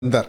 வந்தார்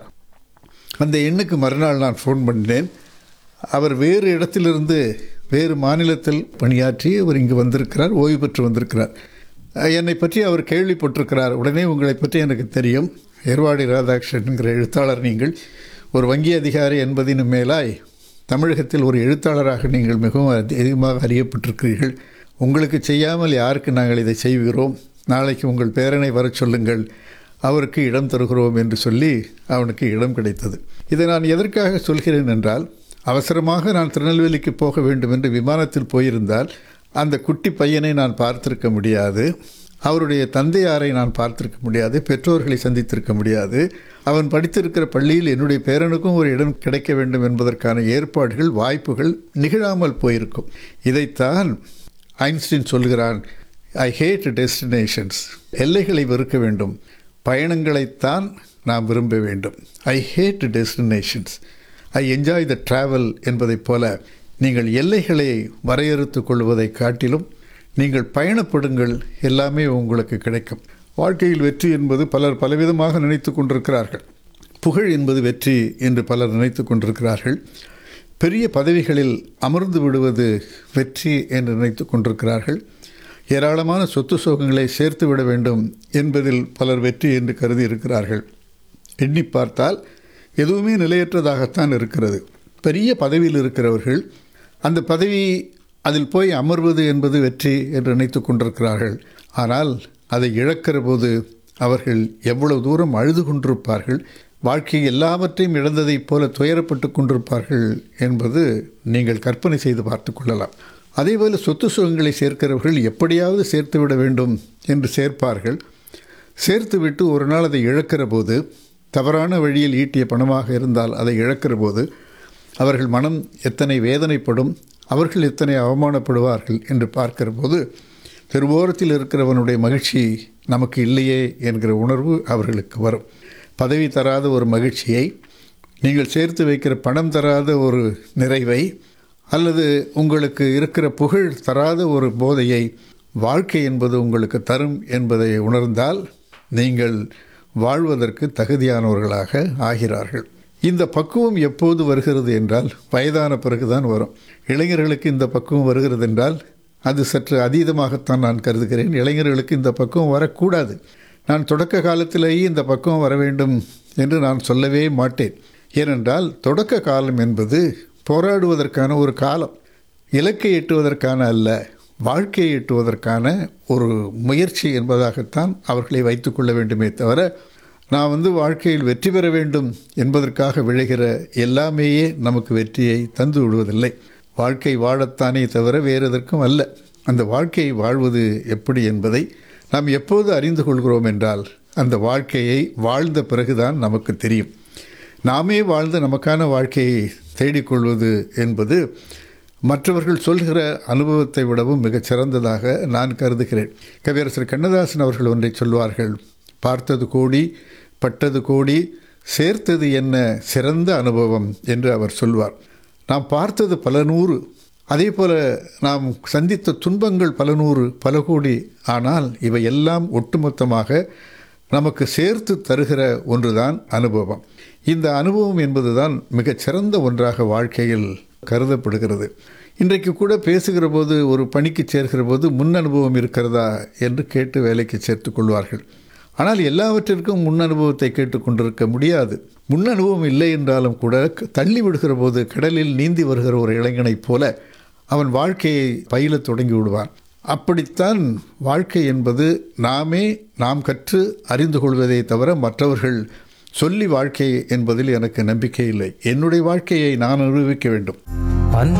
அந்த எண்ணுக்கு மறுநாள் நான் ஃபோன் பண்ணினேன் அவர் வேறு இடத்திலிருந்து வேறு மாநிலத்தில் பணியாற்றி அவர் இங்கு வந்திருக்கிறார் ஓய்வு பெற்று வந்திருக்கிறார் அஹ் என்னை பற்றி அவர் கேள்விப்பட்டிருக்கிறார் உடனே உங்களை பற்றி எனக்கு தெரியும் ஏர்வாடி ராதாகிருஷ்ணன்கிற எழுத்தாளர் நீங்கள் ஒரு வங்கி அதிகாரி என்பதின் மேலாய் தமிழகத்தில் ஒரு எழுத்தாளராக நீங்கள் மிகவும் அதி- அதிகமாக அறியப்பட்டிருக்கிறீர்கள் உங்களுக்கு செய்யாமல் யாருக்கு நாங்கள் இதை செய்கிறோம் நாளைக்கு உங்கள் பேரனை வரச் சொல்லுங்கள் அவருக்கு இடம் தருகிறோம் என்று சொல்லி அவனுக்கு இடம் கிடைத்தது இதை நான் எதற்காக சொல்கிறேன் என்றால் அவசரமாக நான் திருநெல்வேலிக்கு போக வேண்டும் என்று விமானத்தில் போயிருந்தால் அந்த குட்டி பையனை நான் பார்த்திருக்க முடியாது அவருடைய தந்தையாரை நான் பார்த்திருக்க முடியாது பெற்றோர்களை சந்தித்திருக்க முடியாது அவன் படித்திருக்கிற பள்ளியில் என்னுடைய பேரனுக்கும் ஒரு இடம் கிடைக்க வேண்டும் என்பதற்கான ஏற்பாடுகள் வாய்ப்புகள் நிகழாமல் போயிருக்கும் இதைத்தான் ஐன்ஸ்டீன் சொல்கிறான் ஐ ஹேட் டெஸ்டினேஷன்ஸ் எல்லைகளை வெறுக்க வேண்டும் பயணங்களைத்தான் நாம் விரும்ப வேண்டும் I hate destinations I enjoy the travel என்பதைப் போல நீங்கள் எல்லைகளை வரையறுத்துக் கொள்வதை காட்டிலும் நீங்கள் பயணப்படுங்கள் எல்லாமே உங்களுக்கு கிடைக்கும் வாழ்க்கையில் வெற்றி என்பது பலர் பலவிதமாக நினைத்து கொண்டிருக்கிறார்கள் புகழ் என்பது வெற்றி என்று பலர் நினைத்து கொண்டிருக்கிறார்கள் பெரிய பதவிகளில் அமர்ந்து விடுவது வெற்றி என்று நினைத்து கொண்டிருக்கிறார்கள் ஏராளமான சொத்து சோகங்களை சேர்த்து விட வேண்டும் என்பதில் பலர் வெற்றி என்று கருதி இருக்கிறார்கள் எண்ணி பார்த்தால் எதுவுமே நிலையற்றதாகத்தான் இருக்கிறது பெரிய பதவியில் இருக்கிறவர்கள் அந்த பதவி அதில் போய் அமர்வது என்பது வெற்றி என்று நினைத்து கொண்டிருக்கிறார்கள் ஆனால் அதை இழக்கிற போது அவர்கள் எவ்வளவு தூரம் அழுது கொண்டிருப்பார்கள் வாழ்க்கை எல்லாவற்றையும் இழந்ததைப் போல துயரப்பட்டு கொண்டிருப்பார்கள் என்பது நீங்கள் கற்பனை செய்து பார்த்து கொள்ளலாம் அதேபோல சொத்து சுகங்களை சேர்க்கிறவர்கள் எப்படியாவது சேர்த்து விட வேண்டும் என்று சேர்ப்பார்கள் சேர்த்துவிட்டு ஒரு நாள் அதை இழக்கிற போது தவறான வழியில் ஈட்டிய பணமாக இருந்தால் அதை இழக்கிற போது அவர்கள் மனம் எத்தனை வேதனைப்படும் அவர்கள் எத்தனை அவமானப்படுவார்கள் என்று பார்க்கிற போது தெருவோரத்தில் இருக்கிறவனுடைய மகிழ்ச்சி நமக்கு இல்லையே என்கிற உணர்வு அவர்களுக்கு வரும் பதவி தராத ஒரு மகிழ்ச்சியை நீங்கள் சேர்த்து வைக்கிற பணம் தராத ஒரு நிறைவை அல்லது உங்களுக்கு இருக்கிற புகழ் தராத ஒரு போதையை வாழ்க்கை என்பது உங்களுக்கு தரும் என்பதை உணர்ந்தால் நீங்கள் வாழ்வதற்கு தகுதியானவர்களாக ஆகிறார்கள் இந்த பக்குவம் எப்போது வருகிறது என்றால் வயதான பிறகுதான் வரும் இளைஞர்களுக்கு இந்த பக்குவம் வருகிறது என்றால் அது சற்று அதீதமாகத்தான் நான் கருதுகிறேன் இளைஞர்களுக்கு இந்த பக்குவம் வரக்கூடாது நான் தொடக்க காலத்திலேயே இந்த பக்குவம் வர வேண்டும் என்று நான் சொல்லவே மாட்டேன் ஏனென்றால் தொடக்க காலம் என்பது போராடுவதற்கான ஒரு காலம் இலக்கை எட்டுவதற்கான அல்ல வாழ்க்கையை எட்டுவதற்கான ஒரு முயற்சி என்பதாகத்தான் அவர்களை வைத்துக்கொள்ள வேண்டுமே தவிர நான் வந்து வாழ்க்கையில் வெற்றி பெற வேண்டும் என்பதற்காக விழைகிற எல்லாமேயே நமக்கு வெற்றியை தந்து விடுவதில்லை வாழ்க்கை வாழத்தானே தவிர வேறு எதற்கும் அல்ல அந்த வாழ்க்கையை வாழ்வது எப்படி என்பதை நாம் எப்போது அறிந்து கொள்கிறோம் என்றால் அந்த வாழ்க்கையை வாழ்ந்த பிறகுதான் நமக்கு தெரியும் நாமே வாழ்ந்து நமக்கான வாழ்க்கையை தேடிக்கொள்வது என்பது மற்றவர்கள் சொல்கிற அனுபவத்தை விடவும் மிகச் சிறந்ததாக நான் கருதுகிறேன் கவியரசர் கண்ணதாசன் அவர்கள் ஒன்றை சொல்வார்கள் பார்த்தது கோடி பட்டது கோடி சேர்த்தது என்ன சிறந்த அனுபவம் என்று அவர் சொல்வார் நாம் பார்த்தது பல நூறு அதே போல நாம் சந்தித்த துன்பங்கள் பல நூறு பல கோடி ஆனால் இவை எல்லாம் ஒட்டுமொத்தமாக நமக்கு சேர்த்து தருகிற ஒன்றுதான் அனுபவம் இந்த அனுபவம் என்பதுதான் மிகச் சிறந்த ஒன்றாக வாழ்க்கையில் கருதப்படுகிறது இன்றைக்கு கூட பேசுகிற போது ஒரு பணிக்கு சேர்கிற போது முன் அனுபவம் இருக்கிறதா என்று கேட்டு வேலைக்கு சேர்த்து கொள்வார்கள் ஆனால் எல்லாவற்றிற்கும் முன் அனுபவத்தை கேட்டுக்கொண்டிருக்க முடியாது முன் அனுபவம் இல்லை என்றாலும் கூட தள்ளி விடுகிற போது கடலில் நீந்தி வருகிற ஒரு இளைஞனைப் போல அவன் வாழ்க்கையை பயிலத் தொடங்கி விடுவான் அப்படித்தான் வாழ்க்கை என்பது நாமே நாம் கற்று அறிந்து கொள்வதை தவிர மற்றவர்கள் சொல்லி வாழ்க்கை என்பதில் எனக்கு நம்பிக்கை இல்லை என்னுடைய வாழ்க்கையை நான் அனுபவிக்க வேண்டும் அந்த